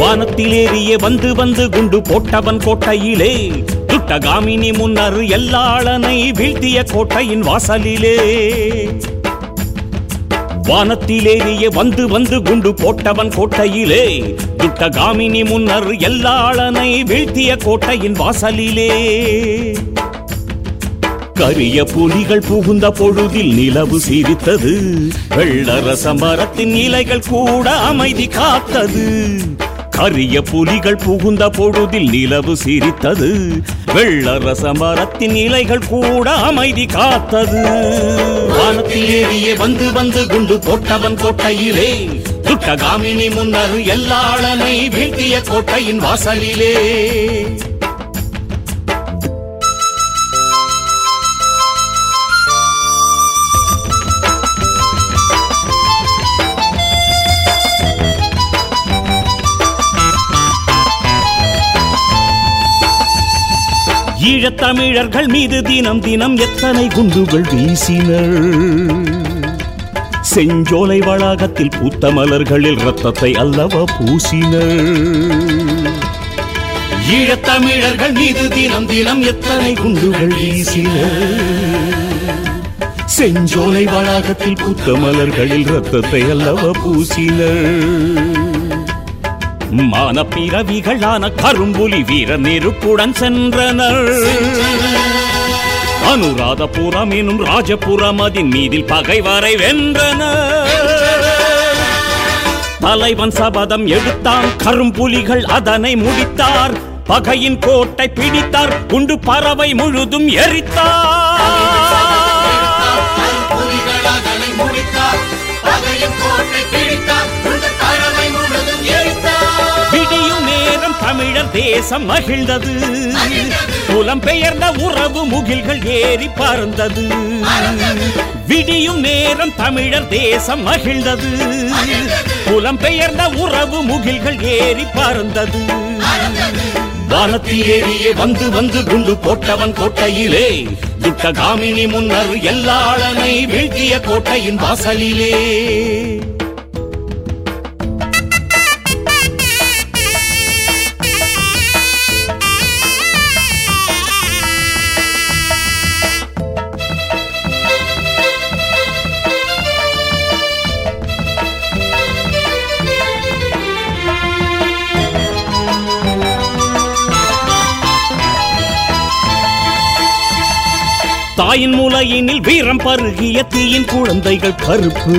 வானத்திலேறியே வந்து வந்து குண்டு போட்டவன் கோட்டையிலே துட்டகாமினி முன்னர் எல்லாளனை வீழ்த்திய கோட்டையின் வாசலிலே வானத்திலேறியே வந்து வந்து குண்டு போட்டவன் கோட்டையிலே துட்டகாமினி முன்னர் எல்லாளனை வீழ்த்திய கோட்டையின் வாசலிலே கரிய புலிகள் புகுந்த பொழுதில் நிலவு சிரித்தது வெள்ளரச மரத்தின் இலைகள் கூட அமைதி காத்தது கரிய புலிகள் புகுந்த பொழுதில் நிலவு சிரித்தது வெள்ளரச மரத்தின் இலைகள் கூட அமைதி காத்தது வானத்தில் ஏறியே வந்து வந்து குண்டு போட்டவன் கோட்டையிலே துட்டகாமினி முன்னர் எல்லாளனை வீழ்த்திய கோட்டையின் வாசலிலே ஈழத்தமிழர்கள் மீது தினம் தினம் எத்தனை குண்டுகள் வீசினர் செஞ்சோலை வளாகத்தில் பூத்த மலர்களில் ரத்தத்தை அல்லவா பூசினர் ஈழத்தமிழர்கள் மீது தினம் தினம் எத்தனை குண்டுகள் வீசினர் செஞ்சோலை வளாகத்தில் பூத்த மலர்களில் ரத்தத்தை அல்லவா பூசினர் மான பிறவிகளான கரும்புலி வீரர் நெருப்புடன் சென்றனர் அனுராதபுரம் எனும் ராஜபுரம் அதன் மீதில் பகைவரை வென்றனர் தலைவன் சபதம் எடுத்தான் கரும்புலிகள் அதனை முடித்தார் பகையின் கோட்டை பிடித்தார் குண்டு பறவை முழுதும் எரித்தார் புலிகள் அதனை முடித்தார் பகையின் கோட்டை பிடித்தார் உள்ள பறவை முழுதும் எரித்தார் விடியும் நேரம் தமிழர் தேசம் மகிழ்ந்தது புலம்பெயர்ந்த உறவு முகில்கள் ஏறி பறந்தது விடியும் நேரம் தமிழர் தேசம் மகிழ்ந்தது புலம்பெயர்ந்த உறவு முகில்கள் ஏறி பறந்தது வானத்தில் ஏறியே வந்து வந்து குண்டு போட்டவன் கோட்டையிலே துட்டகாமினி முன்னர் எல்லாளனை வீழ்த்திய கோட்டையின் வாசலிலே தாயின் மூலையினில் வீரம் பருகிய தீயின் குழந்தைகள் கருப்பு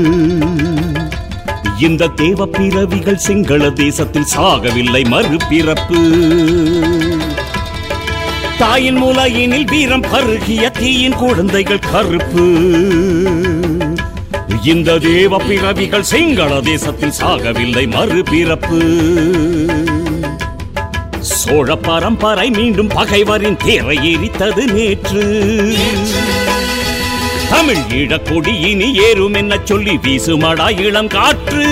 இந்த தேவ பிறவிகள் சிங்கள தேசத்தில் சாகவில்லை மறுபிறப்பு தாயின் மூலையினில் வீரம் பருகிய தீயின் குழந்தைகள் கருப்பு இந்த தேவ பிறவிகள் சிங்கள தேசத்தில் சாகவில்லை மறுபிறப்பு சோழ பரம்பரை மீண்டும் பகைவரின் தேரை எரித்தது நேற்று தமிழ் ஈழக்கொடி இனி ஏறும் என்ன சொல்லி வீசுமடா இளம் காற்று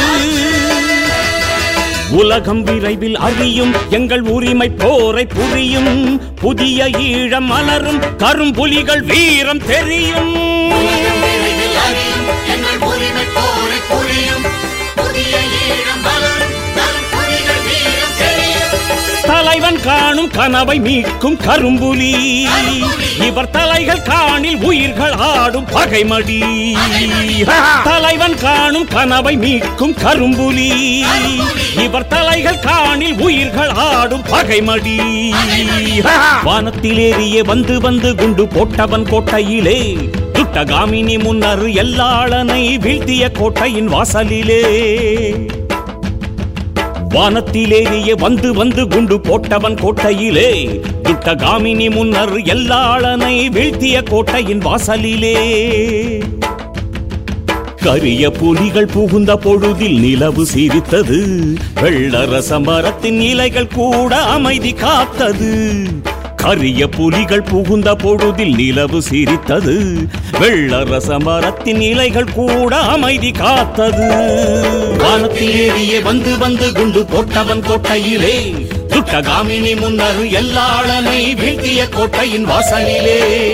உலகம் விரைவில் அறியும் எங்கள் உரிமை போரை புரியும் புதிய ஈழம் மலரும் கரும்புலிகள் வீரம் தெரியும் விரைவில் அறியும் எங்கள் உரிமை போரை புரியும் புதிய ஈழம் வளரும் தரும் புலிகள் வீரம் தெரியும் தலைவன் காணும் கனவை மீட்கும் கரும்புலி இவர் தலைகள் காணில் உயிர்கள் ஆடும் பகைமடி தலைவன் காணும் கனவை மீட்கும் கரும்புலி இவர் தலைகள் காணில் உயிர்கள் ஆடும் பகைமடி வானத்திலேறியே வந்து வந்து குண்டு போட்டவன் கோட்டையிலே துட்டகாமினி முன்னர் எல்லாளனை வீழ்த்திய கோட்டையின் வாசலிலே வானத்திலேறியே வந்து வந்து குண்டு போட்டவன் கோட்டையிலே துட்டகாமினி முன்னர் எல்லாளனை வீழ்த்திய கோட்டையின் வாசலிலே கரிய புலிகள் புகுந்த பொழுதில் நிலவு சிரித்தது வெள்ளரச மரத்தின் இலைகள் கூட அமைதி காத்தது கரிய புலிகள் புகுந்த பொழுதில் நிலவு சிரித்தது வெள்ளரச மரத்தின் இலைகள் கூட அமைதி காத்தது வானத்தில் ஏறியே வந்து வந்து குண்டு போட்டவன் கோட்டையிலே துட்டகாமினி முன்னர் எல்லாளனை வீழ்த்திய கோட்டையின் வாசலிலே